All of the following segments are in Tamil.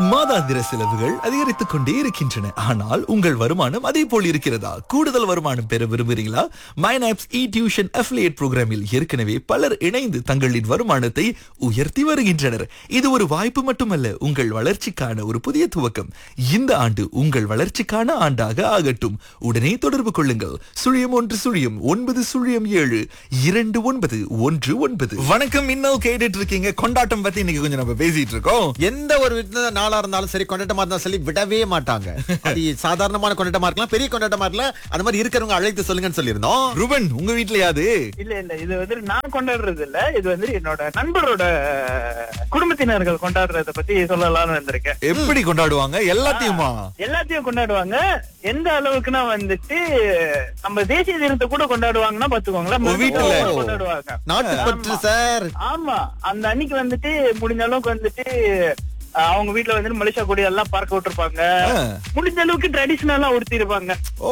மாதாந்திர செலவுகள் அதிகரித்துக் கொண்டே இருக்கின்றன ஆனால் உங்கள் வருமானம் அதே போல் இருக்கிறதா கூடுதல் வருமானம் பெற விரும்புகிறீங்களா மைனாப்ஸ் இ டியூஷன் அஃபிலியேட் புரோகிராமில் ஏற்கனவே பலர் இணைந்து தங்களின் வருமானத்தை உயர்த்தி வருகின்றனர் இது ஒரு வாய்ப்பு மட்டுமல்ல உங்கள் வளர்ச்சிக்கான ஒரு புதிய துவக்கம் இந்த ஆண்டு உங்கள் வளர்ச்சிக்கான ஆண்டாக ஆகட்டும் உடனே தொடர்பு கொள்ளுங்கள் சுழியம் ஒன்று சுழியம் ஒன்பது சுழியம் ஏழு இரண்டு ஒன்பது ஒன்று ஒன்பது வணக்கம் இன்னும் கேட்டுட்டு இருக்கீங்க கொண்டாட்டம் பத்தி இன்னைக்கு கொஞ்சம் நம்ம பேசிட்டு இருக்கோம் எந்த ஒரு விருந்த நாளா இருந்தாலும் சரி கொண்டாட்டமா இருந்தாலும் சரி விடவே மாட்டாங்க அது சாதாரணமான கொண்டாட்டமா இருக்கலாம் பெரிய கொண்டாட்டமா இருக்கலாம் அந்த மாதிரி இருக்கிறவங்க அழைத்து சொல்லுங்கன்னு சொல்லியிருந்தோம் ரூபன் உங்க வீட்லயாவது இல்ல இல்ல இது வந்து நான் கொண்டாடுறது இல்ல இது வந்து என்னோட நண்பரோட குடும்பத்தினர்கள் கொண்டாடுறத பத்தி சொல்லலாம்னு வந்திருக்கேன் எப்படி கொண்டாடுவாங்க எல்லாத்தையுமா எல்லாத்தையும் கொண்டாடுவாங்க எந்த அளவுக்குன்னா வந்துட்டு நம்ம தேசிய தினத்தை கூட கொண்டாடுவாங்கன்னா பாத்துக்கோங்களேன் உங்க வீட்டுல? கூட கொண்டாடுவாங்க நாட்டுப்பற்று சார் ஆமா அந்த அன்னைக்கு வந்துட்டு முடிஞ்ச அளவுக்கு வந்துட்டு அஹ், அவங்க வீட்டுல வந்துட்டு மலேசியா கொடி எல்லாம் பார்க்க விட்டுருப்பாங்க ஆ. முடிஞ்ச அளவுக்கு ட்ரெடிஷனலா உடுத்திருப்பாங்க ஓ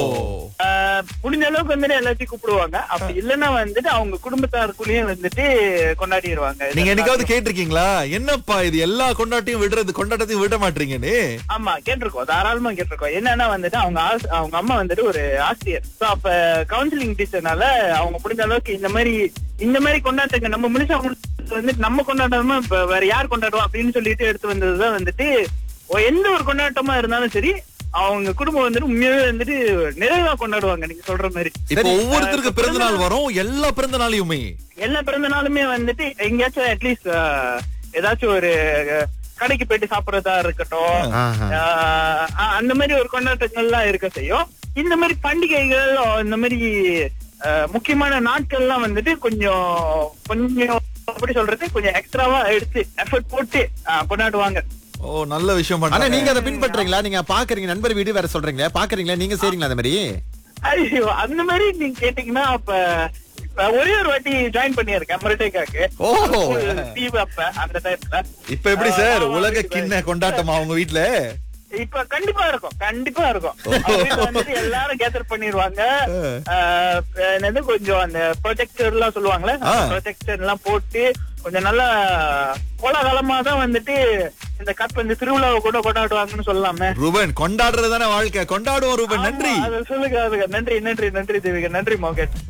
ஆஹ் முடிஞ்ச அளவுக்கு வந்துட்டு எல்லாத்தையும் கூப்பிடுவாங்க அப்படி இல்லைன்னா வந்துட்டு அவங்க குடும்பத்தாருக்குள்ளேயும் வந்துட்டு கொண்டாடிடுவாங்க நீங்க என்னைக்காவது கேட்டிருக்கீங்களா என்னப்பா இது எல்லா கொண்டாட்டையும் விடுறது கொண்டாட்டத்தையும் விட மாட்டீங்கன்னு ஆமா கேட்டிருக்கோம் தாராளமா கேட்டிருக்கோம் என்னன்னா வந்துட்டு அவங்க ஆஸ்- அவங்க அம்மா வந்துட்டு ஒரு ஆசிரியர் சோ அப்ப கவுன்சிலிங் டீச்சர்னால அவங்க முடிஞ்ச அளவுக்கு இந்த மாதிரி இந்த மாதிரி கொண்டாட்டங்க நம்ம மனுஷன் வந்துட்டு நம்ம கொண்டாடாம இப்ப வேற யார் கொண்டாடுவோம் அப்படின்னு சொல்லிட்டு எடுத்து வந்ததுதான் வந்துட்டு ஒ- எந்த ஒரு கொண்டாட்டமா இருந்தாலும் சரி அவங்க குடும்பம் வந்துட்டு உண்மையாவே வந்துட்டு நிறைவா கொண்டாடுவாங்க நீங்க சொல்ற மாதிரி இப்ப ஒவ்வொருத்தருக்கு பிறந்த நாள் வரும் எல்லா பிறந்த நாளையுமே எல்லா பிறந்த நாளுமே வந்துட்டு எங்கேயாச்சும் அட்லீஸ்ட் ஏதாச்சும் ஒரு அஹ், கடைக்கு போயிட்டு சாப்பிடறதா இருக்கட்டும் ஆஹா. ஆஹ், அஹ், அந்த மாதிரி ஒரு கொண்டாட்டங்கள்லாம் இருக்க செய்யும் இந்த மாதிரி பண்டிகைகள் இந்த மாதிரி அஹ், முக்கியமான நாட்கள்லாம் வந்துட்டு கொஞ்சம் கொஞ்சம் எப்படி சொல்றது கொஞ்சம் எக்ஸ்ட்ராவா எடுத்து எஃபர்ட் போட்டு அஹ், கொண்டாடுவாங்க ஓ நல்ல விஷயம் ஆனா பண்ணாங்க நீங்க அதை பின்பற்றீங்களா நீங்க பாக்குறீங்க நண்பர் வீடு வேற சொல்றீங்களா பாக்குறீங்களா நீங்க செய்றீங்களா அந்த மாதிரி ஐயோ அந்த மாதிரி நீங்க கேட்டீங்கன்னா அப்ப இப்ப ஒரே ஒரு வாட்டி ஜாயின் பண்ணியிருக்கேன் மருட்டேக்காக்கு ஓ. தீவு அப்ப அந்த டைம்ல இப்ப எப்படி சார் உலக கிண்ண கொண்டாட்டமா உங்க வீட்ல இப்ப கண்டிப்பா இருக்கும் கண்டிப்பா இருக்கும் அவங்க வீட்டுல வந்துட்டு எல்லாரும் கேதர் பண்ணிருவாங்க ஆஹ் என்னது கொஞ்சம் அந்த ப்ரொஜெக்டர் எல்லாம் சொல்லுவாங்கல்ல ஆ. ப்ரொஜெக்டர் எல்லாம் போட்டு கொஞ்சம் நல்லா கோலாகலமா தான் வந்துட்டு இந்த கப் இந்த திருவிழாவை கூட கொண்டாடுவாங்கன்னு சொல்லலாமே ரூபன் கொண்டாடுறது தானே வாழ்க்கை கொண்டாடுவோம் ரூபன் நன்றி ஆமா, அதை சொல்லுங்க அதுக்கு நன்றி நன்றி நன்றி தேவிகா நன்றி மோகன்